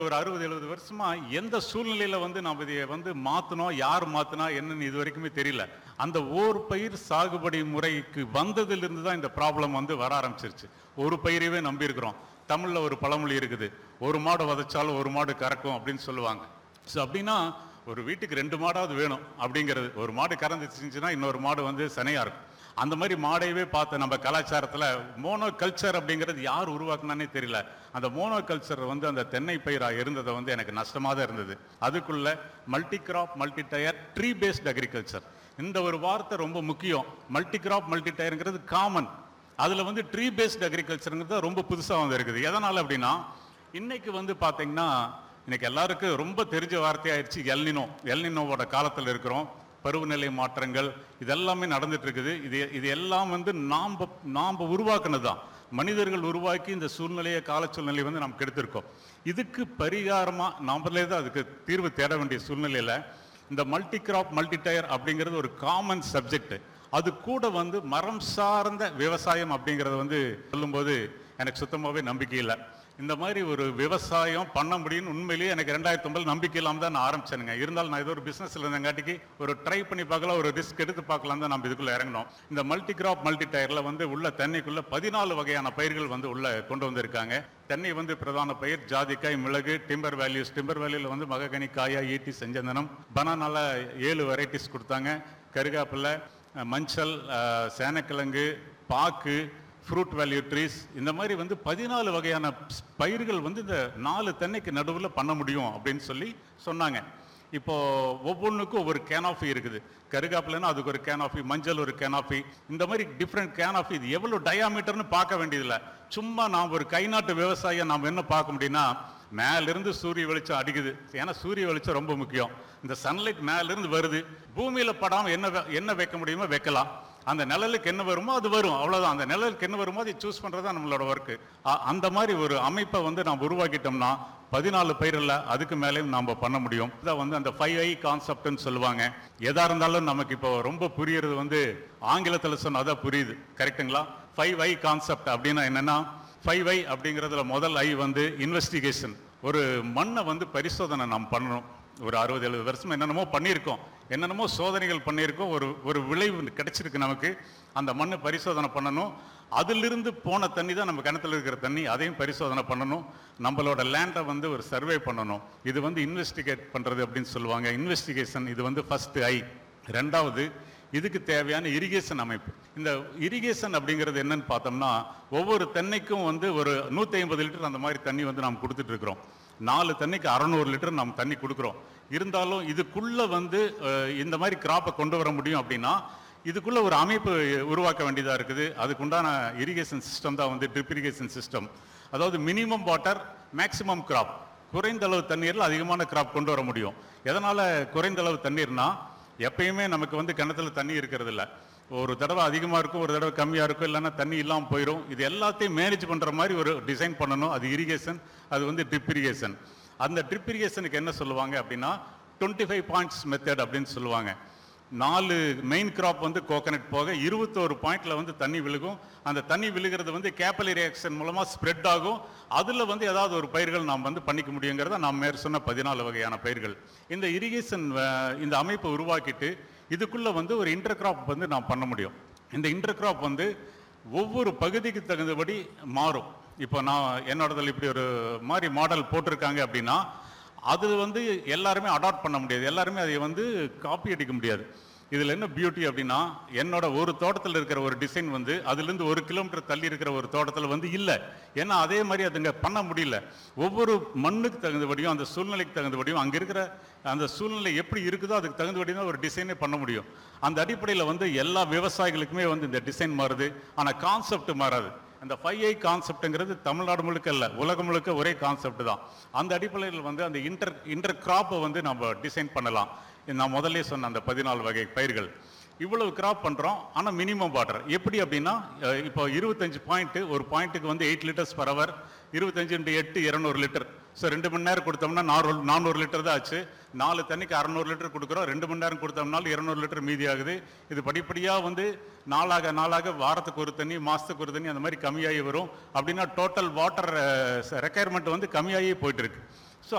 ஒரு அறுபது எழுபது வருஷமா எந்த சூழ்நிலையில வந்து நம்ம இதை வந்து மாத்தணும் யார் மாத்தினா என்னன்னு இது வரைக்குமே தெரியல அந்த ஓர் பயிர் சாகுபடி முறைக்கு வந்ததிலிருந்து தான் இந்த ப்ராப்ளம் வந்து வர ஆரம்பிச்சிருச்சு ஒரு பயிரையே நம்பி இருக்கிறோம் தமிழ்ல ஒரு பழமொழி இருக்குது ஒரு மாடு வதைச்சாலும் ஒரு மாடு கறக்கும் அப்படின்னு சொல்லுவாங்க ஸோ அப்படின்னா ஒரு வீட்டுக்கு ரெண்டு மாடாவது வேணும் அப்படிங்கிறது ஒரு மாடு கறந்துச்சுன்னா இன்னொரு மாடு வந்து சனையா இருக்கும் அந்த மாதிரி மாடையவே பார்த்து நம்ம கலாச்சாரத்தில் மோனோ கல்ச்சர் அப்படிங்கிறது யார் உருவாக்குனானே தெரியல அந்த மோனோ கல்ச்சர் வந்து அந்த தென்னை பயிராக இருந்ததை வந்து எனக்கு நஷ்டமாக தான் இருந்தது அதுக்குள்ள multi crop multi tier tree based agriculture இந்த ஒரு வார்த்தை ரொம்ப முக்கியம் மல்டி கிராப் மல்டி டயருங்கிறது காமன் அதில் வந்து ட்ரீ பேஸ்ட் அக்ரிகல்ச்சருங்கிறது ரொம்ப புதுசாக வந்து இருக்குது எதனால் அப்படின்னா இன்னைக்கு வந்து பார்த்தீங்கன்னா இன்னைக்கு எல்லாருக்கும் ரொம்ப தெரிஞ்ச வார்த்தையாயிருச்சு எல்னினோ எல்னினோவோட காலத்தில் இருக்கிறோம் பருவநிலை மாற்றங்கள் இதெல்லாமே நடந்துட்டு இருக்குது இது இது எல்லாம் வந்து நாம நாம உருவாக்குனது தான் மனிதர்கள் உருவாக்கி இந்த சூழ்நிலையை கால சூழ்நிலையை வந்து நாம் கெடுத்திருக்கோம் இதுக்கு பரிகாரமா நாமளே தான் அதுக்கு தீர்வு தேட வேண்டிய சூழ்நிலையில இந்த மல்டி கிராப் மல்டி டயர் அப்படிங்கிறது ஒரு காமன் சப்ஜெக்ட் அது கூட வந்து மரம் சார்ந்த விவசாயம் அப்படிங்கறது வந்து சொல்லும்போது எனக்கு சுத்தமாவே நம்பிக்கை இல்லை இந்த மாதிரி ஒரு விவசாயம் பண்ண முடியும்னு உண்மையிலேயே எனக்கு ரெண்டாயிரத்தி ஒன்பது நம்பிக்கை இல்லாம தான் நான் ஆரம்பிச்சேனுங்க இருந்தாலும் நான் ஏதோ ஒரு பிசினஸ்ல இருந்தங்காட்டிக்கு ஒரு ட்ரை பண்ணி பார்க்கலாம் ஒரு ரிஸ்க் எடுத்து பார்க்கலாம் தான் நம்ம இதுக்குள்ள இறங்கணும் இந்த மல்டி கிராப் மல்டி டயர்ல வந்து உள்ள தென்னைக்குள்ள பதினாலு வகையான பயிர்கள் வந்து உள்ள கொண்டு வந்திருக்காங்க தென்னை வந்து பிரதான பயிர் ஜாதிக்காய் மிளகு டிம்பர் வேல்யூஸ் டிம்பர் வேல்யூல வந்து மககனி காயா ஈட்டி செஞ்சந்தனம் பனானால ஏழு வெரைட்டிஸ் கொடுத்தாங்க கருகாப்பில்லை அஹ், மஞ்சள் அஹ், சேனக்கிழங்கு பாக்கு ஃப்ரூட் வேல்யூ ட்ரீஸ் இந்த மாதிரி வந்து பதினாலு வகையான ஸ்- பயிர்கள் வந்து இந்த நாலு தென்னைக்கு நடுவில் பண்ண முடியும் அப்படின்னு சொல்லி சொன்னாங்க இப்போ ஒவ்வொன்றுக்கும் ஒவ்வொரு கேனாஃபி இருக்குது கருகாப்பிலன்னா அதுக்கு ஒரு கேனாஃபி மஞ்சள் ஒரு கேனாஃபி இந்த மாதிரி டிஃப்ரெண்ட் கேனாஃபி இது எவ்வளோ டயாமீட்டர்னு பார்க்க வேண்டியதில்லை சும்மா நாம் ஒரு கை நாட்டு விவசாயம் நாம் என்ன பார்க்க முடியும்னா மேலிருந்து சூரிய வெளிச்சம் அடிக்குது ஏன்னா சூரிய வெளிச்சம் ரொம்ப முக்கியம் இந்த சன்லைட் மேலிருந்து வருது பூமியில படாம என்ன வே- என்ன வைக்க முடியுமோ வைக்கலாம் அந்த நிழலுக்கு என்ன வருமோ அது வரும் அவ்வளவுதான் அந்த நிழலுக்கு என்ன வருமோ அதை சூஸ் பண்றது தான் நம்மளோட ஒர்க்கு அந்த மாதிரி ஒரு அமைப்பை வந்து நாம் உருவாக்கிட்டோம்னா பதினாலு பயிரில் அதுக்கு மேலேயும் நாம் பண்ண முடியும் இதை வந்து அந்த ஃபைவ் ஐ கான்செப்ட்னு சொல்லுவாங்க எதா இருந்தாலும் நமக்கு இப்போ ரொம்ப புரியறது வந்து ஆங்கிலத்தில் சொன்னா தான் புரியுது கரெக்ட்டுங்களா ஃபைவ் ஐ கான்செப்ட் அப்படின்னா என்னன்னா ஃபைவ் ஐ அப்படிங்கிறதுல முதல் ஐ வந்து இன்வெஸ்டிகேஷன் ஒரு மண்ணை வந்து பரிசோதனை நாம் பண்ணணும் ஒரு அறுபது எழுபது வருஷம் என்னென்னமோ பண்ணியிருக்கோம் என்னென்னமோ சோதனைகள் பண்ணியிருக்கோம் ஒரு ஒரு விளைவு கிடைச்சிருக்கு நமக்கு அந்த மண்ணை பரிசோதனை பண்ணணும் அதிலிருந்து போன தண்ணி தான் நம்ம கிணத்துல இருக்கிற தண்ணி அதையும் பரிசோதனை பண்ணணும் நம்மளோட லேண்டை வந்து ஒரு சர்வே பண்ணணும் இது வந்து இன்வெஸ்டிகேட் பண்ணுறது அப்படின்னு சொல்லுவாங்க இன்வெஸ்டிகேஷன் இது வந்து ஃபர்ஸ்ட் ஐ ரெண்டாவது இதுக்கு தேவையான இரிகேஷன் அமைப்பு இந்த இரிகேஷன் அப்படிங்கிறது என்னன்னு பார்த்தோம்னா ஒவ்வொரு தென்னைக்கும் வந்து ஒரு நூற்றி ஐம்பது லிட்டர் அந்த மாதிரி தண்ணி வந்து நாம் கொடுத்துட்டு இருக்கிறோம் நாலு தண்ணிக்கு அறநூறு லிட்டர் நாம் தண்ணி கொடுக்குறோம் இருந்தாலும் இதுக்குள்ள வந்து அஹ், இந்த மாதிரி கிராப்பை கொண்டு வர முடியும் அப்படின்னா இதுக்குள்ள ஒரு அமைப்பு உருவாக்க வேண்டியதா இருக்குது அதுக்குண்டான இரிகேஷன் சிஸ்டம் தான் வந்து ட்ரிப் இரிகேஷன் சிஸ்டம் அதாவது மினிமம் வாட்டர் மேக்ஸிமம் கிராப் குறைந்த அளவு தண்ணீரில் அதிகமான கிராப் கொண்டு வர முடியும் எதனால குறைந்த அளவு தண்ணீர்னா எப்பயுமே நமக்கு வந்து கிணத்துல தண்ணி இருக்கிறது இல்ல ஒரு தடவை அதிகமா இருக்கும் ஒரு தடவை கம்மியா இருக்கும் இல்லைன்னா தண்ணி இல்லாம போயிடும் இது எல்லாத்தையும் மேனேஜ் பண்ற மாதிரி ஒரு டிசைன் பண்ணணும் அது இரிகேஷன் அது வந்து ட்ரிப் இரிகேஷன் அந்த ட்ரிப் இரிகேஷனுக்கு என்ன சொல்லுவாங்க அப்படின்னா டுவெண்ட்டி ஃபைவ் பாயிண்ட்ஸ் மெத்தட் அப்படின்னு சொல்லுவாங்க நாலு மெயின் கிராப் வந்து கோகனட் போக இருபத்தோரு பாயிண்ட்ல வந்து தண்ணி விழுகும் அந்த தண்ணி விழுகிறது வந்து கேப்பலி ரியாக்ஷன் மூலமா ஸ்ப்ரெட் ஆகும் அதுல வந்து ஏதாவது ஒரு பயிர்கள் நாம் வந்து பண்ணிக்க முடியுங்கிறத நாம் மேற் சொன்ன பதினாலு வகையான பயிர்கள் இந்த இரிகேஷன் இந்த அமைப்பை உருவாக்கிட்டு இதுக்குள்ள வந்து ஒரு இன்டர் கிராப் வந்து நாம் பண்ண முடியும் இந்த இன்டர் கிராப் வந்து ஒவ்வொரு பகுதிக்கு தகுந்தபடி மாறும் இப்போ நான் என்னோடதுல இப்படி ஒரு மாதிரி மாடல் போட்டிருக்காங்க அப்படின்னா அது வந்து எல்லாருமே அடாப்ட் பண்ண முடியாது எல்லாருமே அதை வந்து காப்பி அடிக்க முடியாது இதில் என்ன பியூட்டி அப்படின்னா என்னோட ஒரு தோட்டத்தில் இருக்கிற ஒரு டிசைன் வந்து அதுலேருந்து ஒரு கிலோமீட்டர் தள்ளி இருக்கிற ஒரு தோட்டத்தில் வந்து இல்லை ஏன்னா அதே மாதிரி அதுங்க பண்ண முடியல ஒவ்வொரு மண்ணுக்கு தகுந்தபடியும் அந்த சூழ்நிலைக்கு தகுந்தபடியும் அங்கே இருக்கிற அந்த சூழ்நிலை எப்படி இருக்குதோ அதுக்கு தகுந்தபடி தான் ஒரு டிசைனே பண்ண முடியும் அந்த அடிப்படையில் வந்து எல்லா விவசாயிகளுக்குமே வந்து இந்த டிசைன் மாறுது ஆனால் கான்செப்ட் மாறாது அந்த ஃபைவ் ஐ கான்செப்ட்ங்கிறது தமிழ்நாடு முழுக்க இல்லை உலகம் முழுக்க ஒரே கான்செப்ட் தான் அந்த அடிப்படையில் வந்து அந்த இன்டர் இன்டர் கிராப்பை வந்து நம்ம டிசைன் பண்ணலாம் நான் முதல்ல சொன்ன அந்த பதினாலு வகை பயிர்கள் இவ்வளவு கிராப் பண்றோம் ஆனா மினிமம் வாட்டர் எப்படி அப்படின்னா அஹ், இப்போ இருபத்தஞ்சு பாயிண்ட் ஒரு பாயிண்ட்டுக்கு வந்து எயிட் லிட்டர்ஸ் பர் ஹவர் இருபத்தஞ்சு இன்ட்டு எட்டு இருநூறு லிட்டர் ஸோ ரெண்டு மணி நேரம் கொடுத்தோம்னா நானூறு நானூறு லிட்டர் தான் ஆச்சு நாலு தண்ணிக்கு அறநூறு லிட்டர் கொடுக்குறோம் ரெண்டு மணி நேரம் கொடுத்தோம்னாலும் இருநூறு லிட்டர் மீதி ஆகுது இது படிப்படியாக வந்து நாளாக நாளாக வாரத்துக்கு ஒரு தண்ணி மாசத்துக்கு ஒரு தண்ணி அந்த மாதிரி கம்மியாகி வரும் அப்படின்னா டோட்டல் வாட்டர் ரெக்குயர்மெண்ட் வந்து கம்மியாகி போயிட்டு இருக்கு